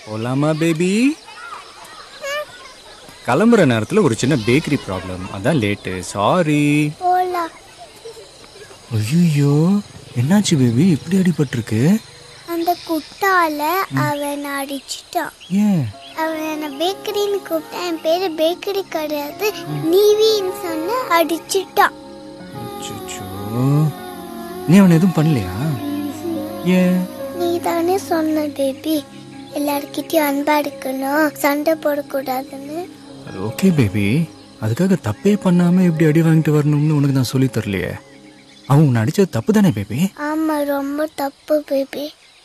போலாமா பேபி கிளம்புற நேரத்தில் ஒரு சின்ன பேக்கரி ப்ராப்ளம் அதான் லேட்டு சாரி போலாம் ஐயோ என்னாச்சு பேபி இப்படி அடிபட்டிருக்கு அந்த குட்டால அவன் அடிச்சிட்டான் ஏன் அவன் என்ன பேக்கரின்னு கூப்பிட்டான் என் பேரு பேக்கரி கிடையாது நீவின்னு சொன்ன அடிச்சிட்டான் அச்சச்சோ. நீ அவனை எதுவும் பண்ணலையா ஏன் நீ தானே சொன்ன பேபி எல்லார்கிட்டயும் அன்பா இருக்கணும் சண்டை போடக்கூடாதுன்னு அது ஓகே பேபி அதுக்காக தப்பே பண்ணாம இப்படி அடி வாங்கிட்டு வரணும்னு உனக்கு நான் சொல்லி தரலையே அவன் உன்னை அடிச்சது தப்பு தானே பேபி ஆமா ரொம்ப தப்பு பேபி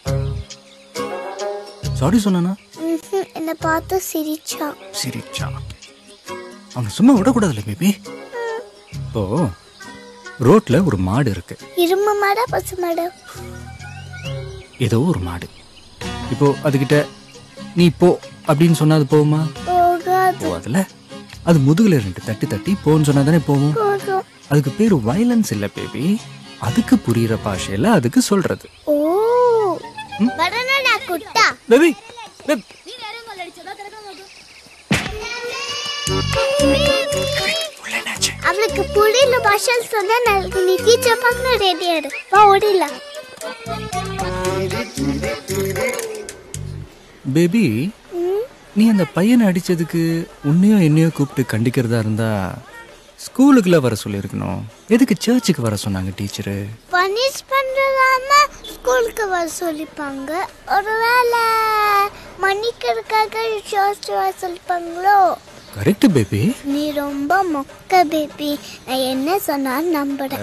சாரி சொன்னானா ம்ஹும். என்னை பார்த்து சிரிச்சான் சிரிச்சா அவனை சும்மா விடக்கூடாதுல்ல பேபி இப்போ ரோட்ல ஒரு மாடு இருக்கு இரும்பு மாடா பசு மாடா ஏதோ ஒரு மாடு இப்போ அதுகிட்ட நீ போ அப்படின்னு சொன்னா அது போகுமா போகாது போகாதுல்ல அது முதுகுல ரெண்டு தட்டி தட்டி போன்னு சொன்னா தானே போகும் போகும் அதுக்கு பேர் வயலன்ஸ் இல்ல பேபி அதுக்கு புரியுற பாஷையில அதுக்கு சொல்றது ஓ வரணும்டா குட்டா பேபி பேப் அவளுக்கு புரியல பாஷல் சொன்னா நாளைக்கு நீ டீச்சர் பார்க்கணும் ரெடி ஆயிடு வா ஓடிடலாம் பேபி நீ அந்த பையனை அடிச்சதுக்கு உன்னையோ என்னையோ கூப்பிட்டு கண்டிக்கிறதா இருந்தா ஸ்கூலுக்குள்ள வர சொல்லியிருக்கணும் எதுக்கு சர்ச்சுக்கு வர சொன்னாங்க டீச்சரு பனிஷ் பண்றதாம ஸ்கூலுக்கு வர சொல்லிப்பாங்க ஒருவேளை மன்னிக்கிறதுக்காக சர்ச் வர சொல்லிப்பாங்களோ கரெக்ட் பேபி நீ ரொம்ப மொக்க பேபி நான் என்ன சொன்னாலும் நம்புறேன்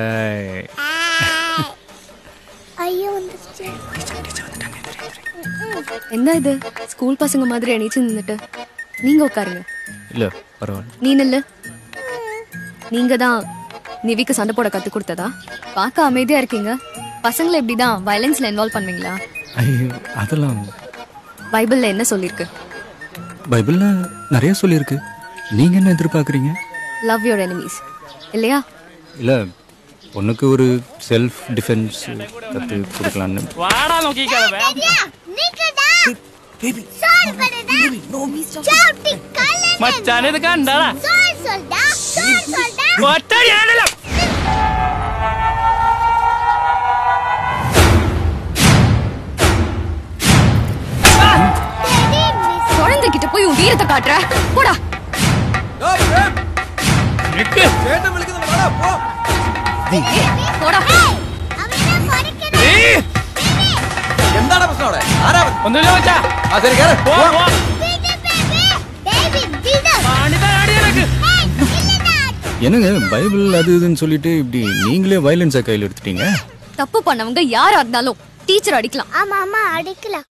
ஐயோ வந்துருச்சு என்ன இது ஸ்கூல் பசங்க மாதிரி எணிச்சு நின்னுட்டு நீங்க உட்காருங்க இல்ல பரவாயில்ல நீ நில்லு நீங்க தான் நிவிக்கு சண்டை போட கத்து கொடுத்ததா பார்க்க அமைதியா இருக்கீங்க பசங்களை இப்படிதான் வயலன்ஸ்ல இன்வால்வ் பண்ணுவீங்களா ஐயோ அதெல்லாம் பைபிள்ல என்ன சொல்லிருக்கு பைபிள்ல நிறைய சொல்லியிருக்கு நீங்க என்ன எதிர்பார்க்குறீங்க லவ் யோர் எனிமீஸ் இல்லையா இல்ல பொண்ணுக்கு ஒரு செல்ஃப் டிஃபென்ஸ் கத்து கொடுக்கலான்னு വാടാ നോക്കിക്കാതെ பேபி சாரி பண்ணுடா சாப்பிட்டு காலை മച്ചാനെ ഇത് കണ്ടാടാ சாரி சொல்டா சாரி சொல்டா ഒറ്റ ഞാനല്ലോ Daddy, miss. குழந்தைகிட்ட போய் உன் வீரத்தை காட்டுற போடா നിക്ക്. போடா அவன் என்ன மறைக்கிறான்? ഏയ്. എന്താണ് പ്രശ്നം അവിടെ ആരാ അവൻ? ഒന്നുമില്ല മച്ചാ ആ ശരി കേറ് പോ പോ விடு, baby. David, விடு. പണിതാ അടി എനക്ക് Hey, இல்லடா. என்னங்க பைபிள் அது இதுன்னு சொல்லிட்டு இப்படி நீங்களே வயலன்ஸை கையில் எடுத்துட்டீங்க தப்பு பண்ணவங்க யாரா இருந்தாலும் டீச்சர் அடிக்கலாம் ஆமா ஆமா அடிக்கலாம்